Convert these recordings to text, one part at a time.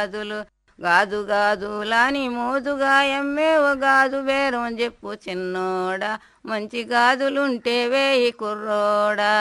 గాజులు గాజు గాజులాని మోదుగా ఎమ్మేవు గాజు బేరం చెప్పు చిన్నోడా మంచి గాజులుంటే వేయి కుర్రోడా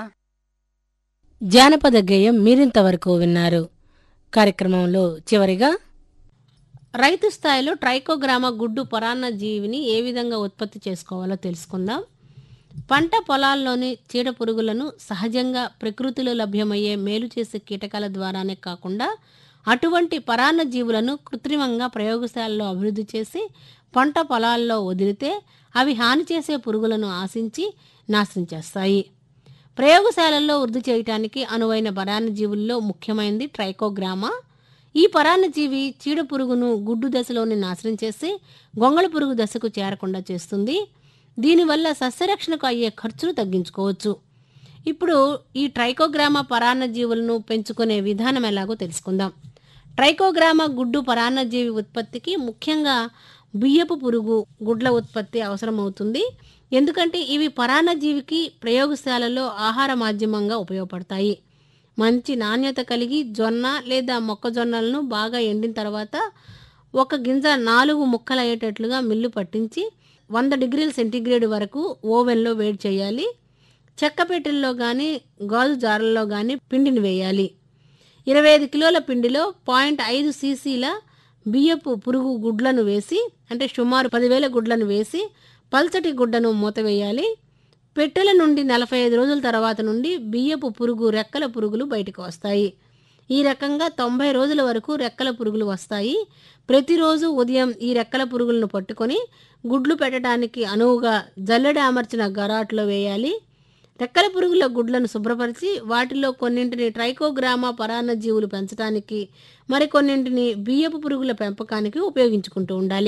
జానపద గేయం మీరింతవరకు విన్నారు కార్యక్రమంలో చివరిగా రైతు స్థాయిలో ట్రైకోగ్రామా గుడ్డు పరాన్న జీవిని ఏ విధంగా ఉత్పత్తి చేసుకోవాలో తెలుసుకుందాం పంట పొలాల్లోని చీడ పురుగులను సహజంగా ప్రకృతిలో లభ్యమయ్యే మేలు చేసే కీటకాల ద్వారానే కాకుండా అటువంటి పరాన్న జీవులను కృత్రిమంగా ప్రయోగశాలలో అభివృద్ధి చేసి పంట పొలాల్లో వదిలితే అవి హాని చేసే పురుగులను ఆశించి నాశనం చేస్తాయి ప్రయోగశాలల్లో వృద్ధి చేయటానికి అనువైన పరాన్నజీవుల్లో ముఖ్యమైనది ట్రైకోగ్రామా ఈ పరాన్నజీవి చీడ పురుగును గుడ్డు దశలోని నాశనం చేసి గొంగళ పురుగు దశకు చేరకుండా చేస్తుంది దీనివల్ల సస్యరక్షణకు అయ్యే ఖర్చును తగ్గించుకోవచ్చు ఇప్పుడు ఈ ట్రైకోగ్రామా పరాన్నజీవులను పెంచుకునే విధానం ఎలాగో తెలుసుకుందాం ట్రైకోగ్రామా గుడ్డు పరాన్నజీవి ఉత్పత్తికి ముఖ్యంగా బియ్యపు పురుగు గుడ్ల ఉత్పత్తి అవసరమవుతుంది ఎందుకంటే ఇవి పరాన్నజీవికి ప్రయోగశాలలో ఆహార మాధ్యమంగా ఉపయోగపడతాయి మంచి నాణ్యత కలిగి జొన్న లేదా మొక్కజొన్నలను బాగా ఎండిన తర్వాత ఒక గింజ నాలుగు ముక్కలు అయ్యేటట్లుగా మిల్లు పట్టించి వంద డిగ్రీల సెంటీగ్రేడ్ వరకు ఓవెన్లో వేడి చేయాలి చెక్క పెట్టెల్లో కానీ గాజు జారల్లో కానీ పిండిని వేయాలి ఇరవై ఐదు కిలోల పిండిలో పాయింట్ ఐదు సీసీల బియ్యపు పురుగు గుడ్లను వేసి అంటే సుమారు పదివేల గుడ్లను వేసి పల్చటి గుడ్డను మూతవేయాలి పెట్టెల నుండి నలభై ఐదు రోజుల తర్వాత నుండి బియ్యపు పురుగు రెక్కల పురుగులు బయటకు వస్తాయి ఈ రకంగా తొంభై రోజుల వరకు రెక్కల పురుగులు వస్తాయి ప్రతిరోజు ఉదయం ఈ రెక్కల పురుగులను పట్టుకొని గుడ్లు పెట్టడానికి అనువుగా జల్లెడ అమర్చిన గరాట్లో వేయాలి రెక్కల పురుగుల గుడ్లను శుభ్రపరిచి వాటిలో కొన్నింటిని ట్రైకోగ్రామా పరాన్నజీవులు పెంచడానికి మరికొన్నింటిని బియ్యపు పురుగుల పెంపకానికి ఉపయోగించుకుంటూ ఉండాలి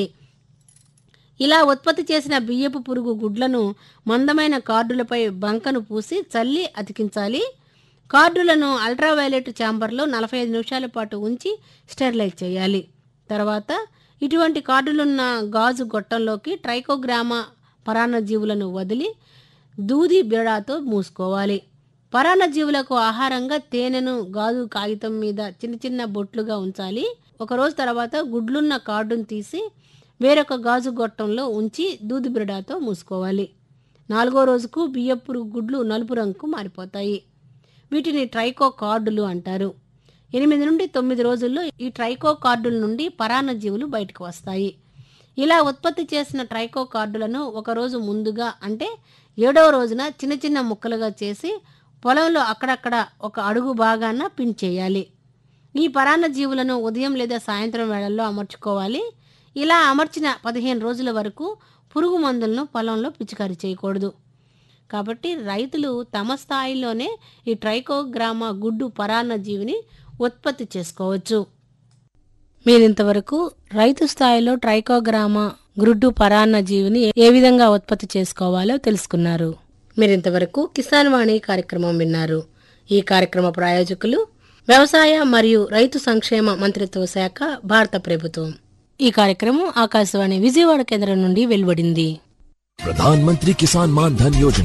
ఇలా ఉత్పత్తి చేసిన బియ్యపు పురుగు గుడ్లను మందమైన కార్డులపై బంకను పూసి చల్లి అతికించాలి కార్డులను అల్ట్రావైలెట్ ఛాంబర్లో నలభై ఐదు నిమిషాల పాటు ఉంచి స్టెరిలైజ్ చేయాలి తర్వాత ఇటువంటి కార్డులున్న గాజు గొట్టంలోకి ట్రైకోగ్రామా పరాన్నజీవులను వదిలి దూది బిడాతో మూసుకోవాలి పరాన్నజీవులకు ఆహారంగా తేనెను గాజు కాగితం మీద చిన్న చిన్న బొట్లుగా ఉంచాలి ఒకరోజు తర్వాత గుడ్లున్న కార్డును తీసి వేరొక గాజు గొట్టంలో ఉంచి దూది బిరడాతో మూసుకోవాలి నాలుగో రోజుకు బియ్యపు గుడ్లు నలుపు రంగుకు మారిపోతాయి వీటిని ట్రైకో కార్డులు అంటారు ఎనిమిది నుండి తొమ్మిది రోజుల్లో ఈ ట్రైకో కార్డుల నుండి పరాన్నజీవులు బయటకు వస్తాయి ఇలా ఉత్పత్తి చేసిన ట్రైకో కార్డులను ఒకరోజు ముందుగా అంటే ఏడవ రోజున చిన్న చిన్న ముక్కలుగా చేసి పొలంలో అక్కడక్కడ ఒక అడుగు భాగాన పిన్ చేయాలి ఈ పరాన్నజీవులను ఉదయం లేదా సాయంత్రం వేళల్లో అమర్చుకోవాలి ఇలా అమర్చిన పదిహేను రోజుల వరకు పురుగు మందులను పొలంలో పిచికారీ చేయకూడదు కాబట్టి రైతులు తమ స్థాయిలోనే ఈ ట్రైకోగ్రామా గుడ్డు పరాన్న జీవిని ఉత్పత్తి చేసుకోవచ్చు మీరింతవరకు రైతు స్థాయిలో ట్రైకోగ్రామా గుడ్డు పరాన్న జీవిని ఏ విధంగా ఉత్పత్తి చేసుకోవాలో తెలుసుకున్నారు మీరింతవరకు కిసాన్ వాణి కార్యక్రమం విన్నారు ఈ కార్యక్రమ ప్రాయోజకులు వ్యవసాయ మరియు రైతు సంక్షేమ మంత్రిత్వ శాఖ భారత ప్రభుత్వం ఈ కార్యక్రమం ఆకాశవాణి విజయవాడ కేంద్రం నుండి వెలువడింది प्रधानमंत्री किसान मान धन योजना